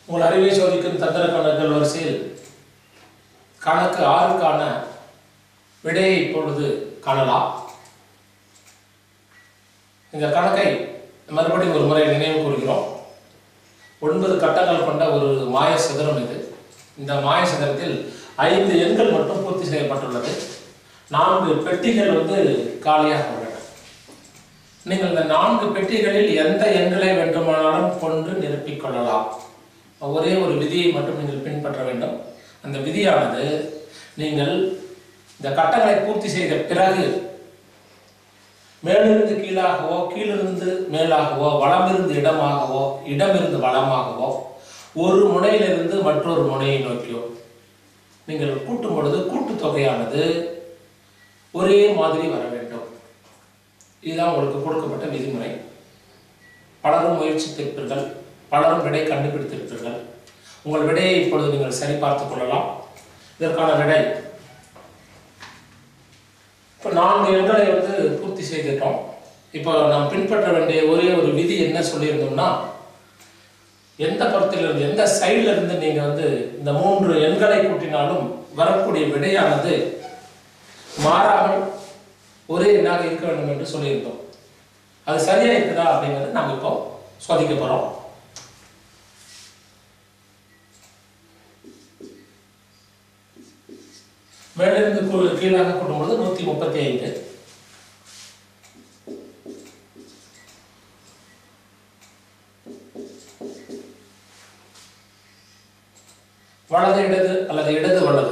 உங்கள் அறிவை சோதிக்கும் தந்திர கணக்குகள் வரிசையில் கணக்கு ஆறுக்கான விடையை இப்பொழுது காணலாம் இந்த கணக்கை மறுபடியும் ஒரு முறை நினைவு கூறுகிறோம் ஒன்பது கட்டங்கள் கொண்ட ஒரு மாய சிதறம் இது இந்த மாய சிதறத்தில் ஐந்து எண்கள் மட்டும் பூர்த்தி செய்யப்பட்டுள்ளது நான்கு பெட்டிகள் வந்து காலியாக உள்ளன நீங்கள் இந்த நான்கு பெட்டிகளில் எந்த எண்களை வேண்டுமானாலும் கொண்டு நிரப்பிக் கொள்ளலாம் ஒரே ஒரு விதியை மட்டும் நீங்கள் பின்பற்ற வேண்டும் அந்த விதியானது நீங்கள் இந்த கட்டங்களை பூர்த்தி செய்த பிறகு மேலிருந்து கீழாகவோ கீழிருந்து மேலாகவோ வலமிருந்து இடமாகவோ இடமிருந்து வலமாகவோ ஒரு முனையிலிருந்து மற்றொரு முனையை நோக்கியோ நீங்கள் கூட்டும் பொழுது கூட்டுத்தொகையானது ஒரே மாதிரி வர வேண்டும் இதுதான் உங்களுக்கு கொடுக்கப்பட்ட விதிமுறை பலரும் முயற்சித்திருப்பீர்கள் பலரும் விடை கண்டுபிடித்திருப்பீர்கள் உங்கள் விடையை இப்பொழுது நீங்கள் சரிபார்த்துக் கொள்ளலாம் இதற்கான விடை இப்போ நான்கு எண்களை வந்து பூர்த்தி செய்துட்டோம் இப்போ நாம் பின்பற்ற வேண்டிய ஒரே ஒரு விதி என்ன சொல்லியிருந்தோம்னா எந்த புறத்திலிருந்து எந்த சைடுல இருந்து நீங்க வந்து இந்த மூன்று எண்களை கூட்டினாலும் வரக்கூடிய விடையானது மாறாமல் ஒரே எண்ணாக இருக்க வேண்டும் என்று சொல்லியிருந்தோம் அது சரியா இருக்குதா அப்படிங்கிறது நாம் இப்போ சோதிக்க போறோம் மேலிருந்து கு- கீழாக கூட்டும்போது நூத்தி முப்பத்தி ஐந்து வலது இடது அல்லது இடது வலது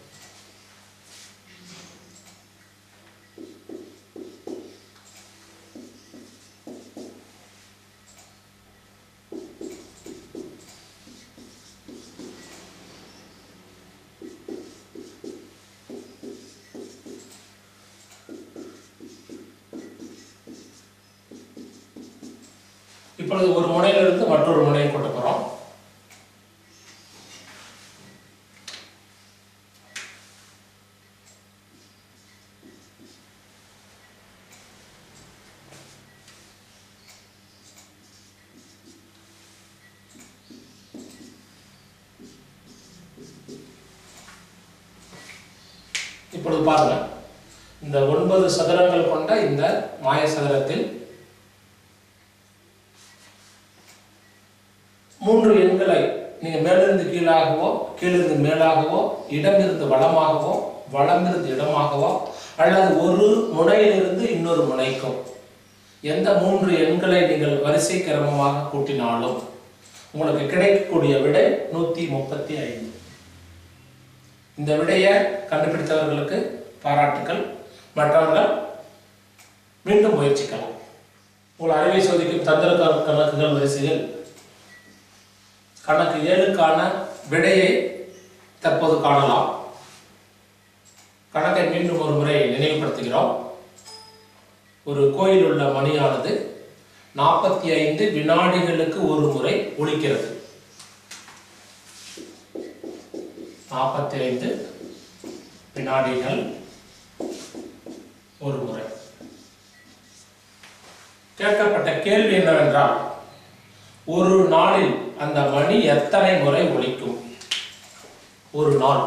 இப்பொழுது ஒரு முனையிலிருந்து மற்றொரு முனையை கொண்டு போறோம் இப்பொழுது பாருங்க இந்த ஒன்பது சதுரங்கள் கொண்ட இந்த மாய சதுரத்தில் மூன்று எண்களை நீங்க மேலிருந்து கீழாகவோ கீழிருந்து மேலாகவோ இடமிருந்து வலமாகவோ வலமிருந்து இடமாகவோ அல்லது ஒரு முனையிலிருந்து இன்னொரு முனைக்கும் எந்த மூன்று எண்களை நீங்கள் வரிசை கிரமமாக கூட்டினாலும் உங்களுக்கு கிடைக்கக்கூடிய விடை நூத்தி முப்பத்தி ஐந்து இந்த விடையை கண்டுபிடித்தவர்களுக்கு பாராட்டுக்கள் மற்றவர்கள் மீண்டும் முயற்சிக்கலாம் உங்கள் அறிவை சோதிக்கும் தந்திர க- கணக்குகள் வரிசையில் கணக்கு ஏழுக்கான விடையை தற்போது காணலாம் கணக்கை மீண்டும் ஒரு முறை நினைவுபடுத்துகிறோம் ஒரு கோயில் உள்ள மணியானது நாற்பத்தி ஐந்து வினாடிகளுக்கு ஒரு முறை ஒலிக்கிறது நாற்பத்தி ஐந்து வினாடிகள் ஒரு முறை கேட்கப்பட்ட கேள்வி என்னவென்றால் ஒரு நாளில் அந்த மணி எத்தனை முறை ஒலிக்கும் ஒரு நாள்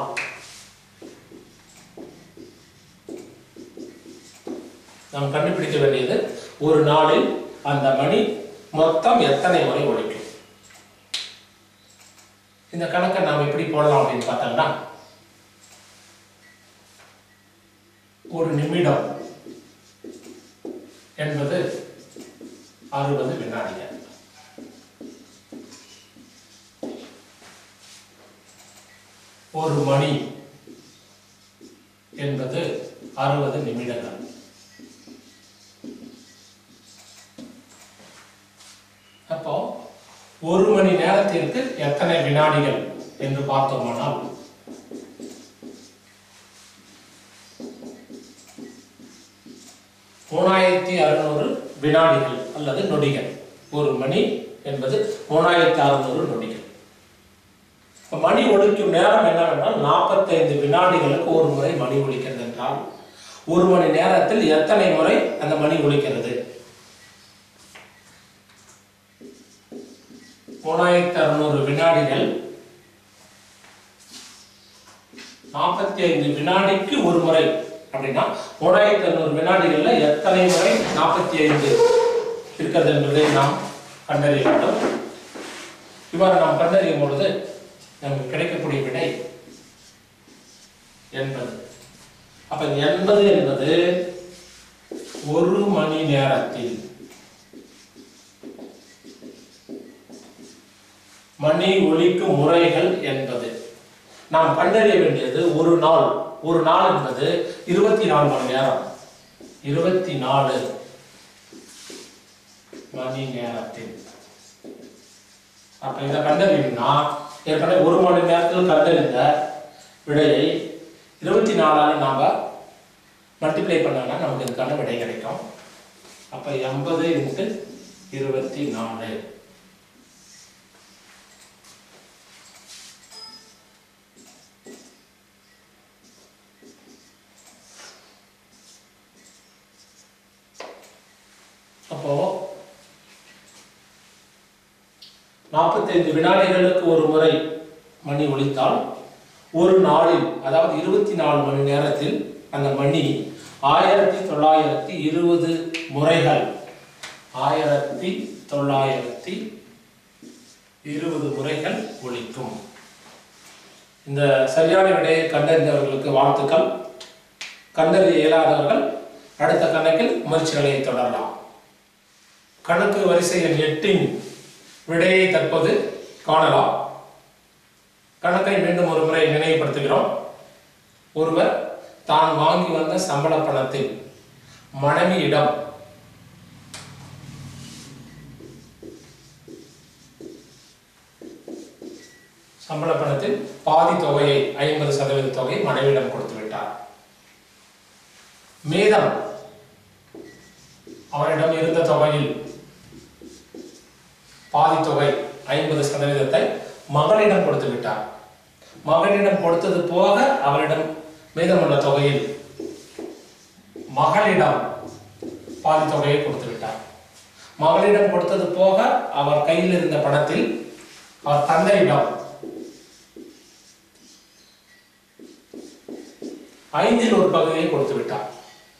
நாம் கண்டுபிடிக்க வேண்டியது ஒரு நாளில் அந்த மணி மொத்தம் எத்தனை முறை ஒலிக்கும் இந்த கணக்கை நாம் எப்படி போடலாம் அப்படின்னு பார்த்தோம்னா ஒரு நிமிடம் என்பது அறுபது வினாடிகள் ஒரு மணி என்பது அறுபது நிமிடங்கள் அப்போ ஒரு மணி நேரத்திற்கு எத்தனை வினாடிகள் என்று பார்த்தோமானால் மூணாயிரத்தி அறுநூறு வினாடிகள் அல்லது நொடிகள் ஒரு மணி என்பது மூணாயிரத்தி அறுநூறு நொடிகள் இப்ப மணி ஒலிக்கும் நேரம் என்னவென்றால் நாற்பத்தைந்து வினாடிகளுக்கு ஒரு முறை மணி ஒலிக்கிறது என்றால் ஒரு மணி நேரத்தில் எத்தனை முறை அந்த மணி ஒலிக்கிறது மூணாயிரத்தி அறுநூறு வினாடிகள் நாற்பத்தி ஐந்து வினாடிக்கு ஒரு முறை அப்படின்னா மூணாயிரத்தி அறுநூறு வினாடிகள்ல எத்தனை முறை நாற்பத்தி ஐந்து இருக்கிறது என்பதை நாம் கண்டறிய வேண்டும் இவ்வாறு நாம் கண்டறியும் பொழுது நமக்கு கிடைக்கக்கூடிய விடை எண்பது அப்ப எண்பது என்பது ஒரு மணி நேரத்தில் மணி ஒலிக்கும் முறைகள் என்பது நாம் கண்டறிய வேண்டியது ஒரு நாள் ஒரு நாள் என்பது இருபத்தி நாலு மணி நேரம் இருபத்தி நாலு மணி நேரத்தில் அப்ப இதை கண்டறியணும்னா ஏற்கனவே ஒரு மணி நேரத்தில் கண்டறிந்த விடையை இருபத்தி நாலால நாம மல்டிப்ளை பண்ணோம்னா நமக்கு இதுக்கான விடை கிடைக்கும் அப்ப எண்பது இன்ட்டு இருபத்தி நாலு அப்போ நாற்பத்தைந்து வினாடிகளுக்கு ஒரு முறை மணி ஒலித்தால் ஒரு நாளில் அதாவது இருபத்தி நாலு மணி நேரத்தில் அந்த மணி ஆயிரத்தி தொள்ளாயிரத்தி இருபது முறைகள் ஆயிரத்தி தொள்ளாயிரத்தி இருபது முறைகள் ஒலிக்கும் இந்த சரியான விடையை கண்டறிந்தவர்களுக்கு வாழ்த்துக்கள் கண்டறிய இயலாதவர்கள் அடுத்த கணக்கில் முயற்சிகளை தொடரலாம் கணக்கு வரிசை எண் எட்டின் விடையை தற்போது காணலாம் கணக்கை மீண்டும் ஒரு முறை நினைவுபடுத்துகிறோம் ஒருவர் தான் வாங்கி வந்த சம்பள பணத்தில் மனைவியிடம் சம்பள பணத்தில் பாதி தொகையை ஐம்பது சதவீத தொகையை மனைவியிடம் கொடுத்து விட்டார் மீதம் அவரிடம் இருந்த தொகையில் பாதி தொகை ஐம்பது சதவீதத்தை மகனிடம் கொடுத்து விட்டார் மகனிடம் கொடுத்தது போக அவரிடம் மீதமுள்ள தொகையில் மகளிடம் பாதி தொகையை கொடுத்து விட்டார் மகளிடம் கொடுத்தது போக அவர் கையில் இருந்த பணத்தில் அவர் தந்தையிடம் ஐந்தில் ஒரு பகுதியை கொடுத்து விட்டார்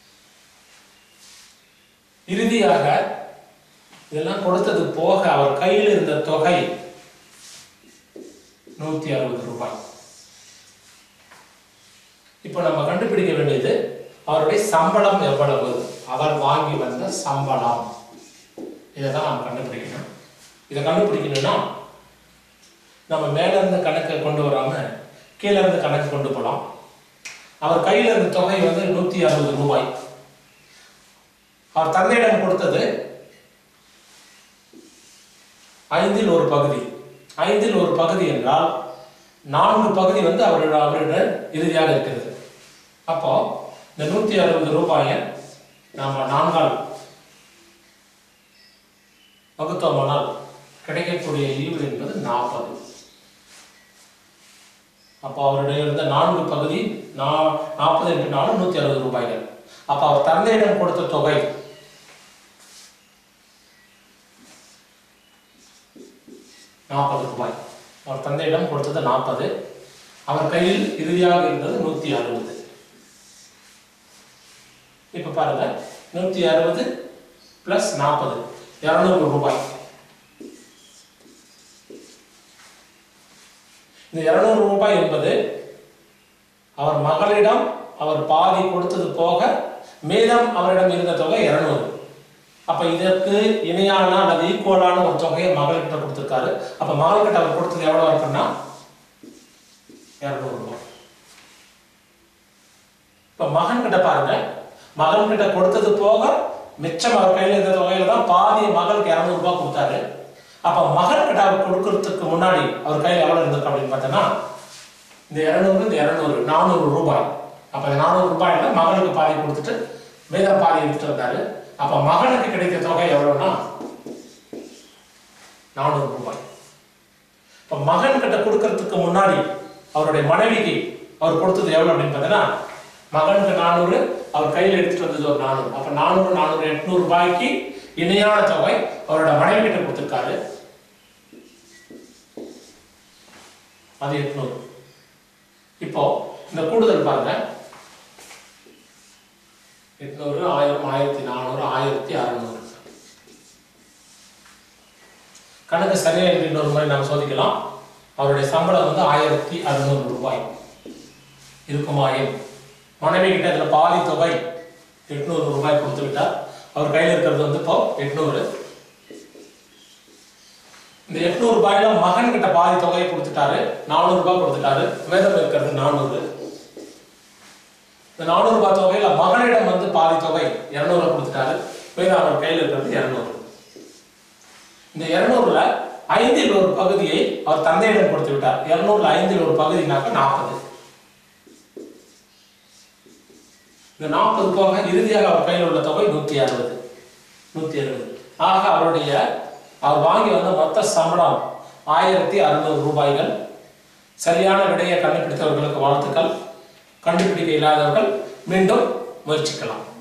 இறுதியாக இதெல்லாம் கொடுத்தது போக அவர் கையில் இருந்த தொகை நூத்தி அறுபது ரூபாய் இப்போ நம்ம கண்டுபிடிக்க வேண்டியது அவருடைய சம்பளம் எவ்வளவு அவர் வாங்கி வந்த சம்பளம் இதை தான் நாம் கண்டுபிடிக்கணும் இதை கண்டுபிடிக்கணும்னா நம்ம மேல இருந்து கணக்கை கொண்டு வராம கீழே இருந்து கணக்கு கொண்டு போகலாம் அவர் கையில் இருந்த தொகை வந்து நூத்தி அறுபது ரூபாய் அவர் தந்தையிடம் கொடுத்தது ஐந்தில் ஒரு பகுதி ஐந்தில் ஒரு பகுதி என்றால் நான்கு பகுதி வந்து அவரோட அவரிடம் இறுதியாக இருக்கிறது அப்போ இந்த நூத்தி அறுபது ரூபாயை நாம நான்கால் வகுத்தோமானால் கிடைக்கக்கூடிய ஈவு என்பது நாற்பது அப்போ அவருடைய இருந்த நான்கு பகுதி நா- நாற்பது இன்ட்டு நாலு நூத்தி அறுபது ரூபாய்கள் அப்போ அவர் தந்தையிடம் கொடுத்த தொகை நாற்பது ரூபாய் அவர் தந்தையிடம் கொடுத்தது நாற்பது அவர் கையில் இறுதியாக இருந்தது நூத்தி அறுபது இப்ப பாருங்க நூத்தி அறுபது பிளஸ் நாற்பது இருநூறு ரூபாய் இந்த இருநூறு ரூபாய் என்பது அவர் மகளிடம் அவர் பாதி கொடுத்தது போக மீதம் அவரிடம் இருந்த தொகை இருநூறு அப்ப இதற்கு இணையான அல்லது ஈக்குவலான ஒரு தொகையை மகள்கிட்ட கொடுத்திருக்காரு அப்ப மகள்கிட்ட அவர் கொடுத்தது எவ்வளவு இருக்குன்னா இருநூறு ரூபாய் இப்ப மகன் கிட்ட பாருங்க மகன் கிட்ட கொடுத்தது போக மிச்சம் அவர் கையில இருந்த தொகையில தான் பாதி மகளுக்கு இருநூறு ரூபாய் கொடுத்தாரு அப்ப மகன் கிட்ட அவர் கொடுக்கறதுக்கு முன்னாடி அவர் கையில எவ்வளவு இருந்திருக்கு அப்படின்னு பார்த்தோன்னா இந்த இருநூறு இந்த இருநூறு நானூறு ரூபாய் அப்ப இந்த நானூறு ரூபாயில மகளுக்கு பாதி கொடுத்துட்டு மீதம் பாதி எடுத்துட்டு வந்தாரு அப்ப மகனுக்கு கிடைத்த தொகை எவ்வளவுன்னா நானூறு ரூபாய் இப்ப மகன் கிட்ட கொடுக்கறதுக்கு முன்னாடி அவருடைய மனைவிக்கு அவர் கொடுத்தது எவ்வளவு அப்படின்னு பார்த்தீங்கன்னா மகனுக்கு நானூறு அவர் கையில் எடுத்துட்டு வந்தது ஒரு நானூறு அப்ப நானூறு நானூறு எட்நூறு ரூபாய்க்கு இணையான தொகை அவரோட மனைவி கிட்ட கொடுத்திருக்காரு அது எட்நூறு இப்போ இந்த கூடுதல் பாருங்க எட்நூறு ஆயிரம் ஆயிரத்தி நானூறு ஆயிரத்தி அறுநூறு கணக்கு சரியா என்று இன்னொரு முறை நாம் சோதிக்கலாம் அவருடைய சம்பளம் வந்து ஆயிரத்தி அறுநூறு ரூபாய் இருக்குமாயின் மனைவி கிட்ட இதுல பாதி தொகை எட்நூறு ரூபாய் கொடுத்து விட்டார் அவர் கையில் இருக்கிறது வந்து இப்போ எட்நூறு இந்த எட்நூறு ரூபாயில மகன் கிட்ட பாதி தொகையை கொடுத்துட்டாரு நானூறு ரூபாய் கொடுத்துட்டாரு மீதம் இருக்கிறது நானூறு இந்த நானூறு ரூபாய் தொகையில மகனிடம் வந்து பாதி தொகை இருநூறு கொடுத்துட்டாரு மீதம் அவர் கையில் இருக்கிறது இருநூறு இந்த இருநூறுல ஐந்தில் ஒரு பகுதியை அவர் தந்தையிடம் கொடுத்து விட்டார் இருநூறுல ஐந்தில் ஒரு பகுதினாக்க நாற்பது இந்த நாற்பது போக இறுதியாக அவர் கையில் உள்ள தொகை நூத்தி அறுபது நூத்தி அறுபது ஆக அவருடைய அவர் வாங்கி வந்த மொத்த சம்பளம் ஆயிரத்தி அறுநூறு ரூபாய்கள் சரியான விடையை கண்டுபிடித்தவர்களுக்கு வாழ்த்துக்கள் கண்டுபிடிக்க இல்லாதவர்கள் மீண்டும் முயற்சிக்கலாம்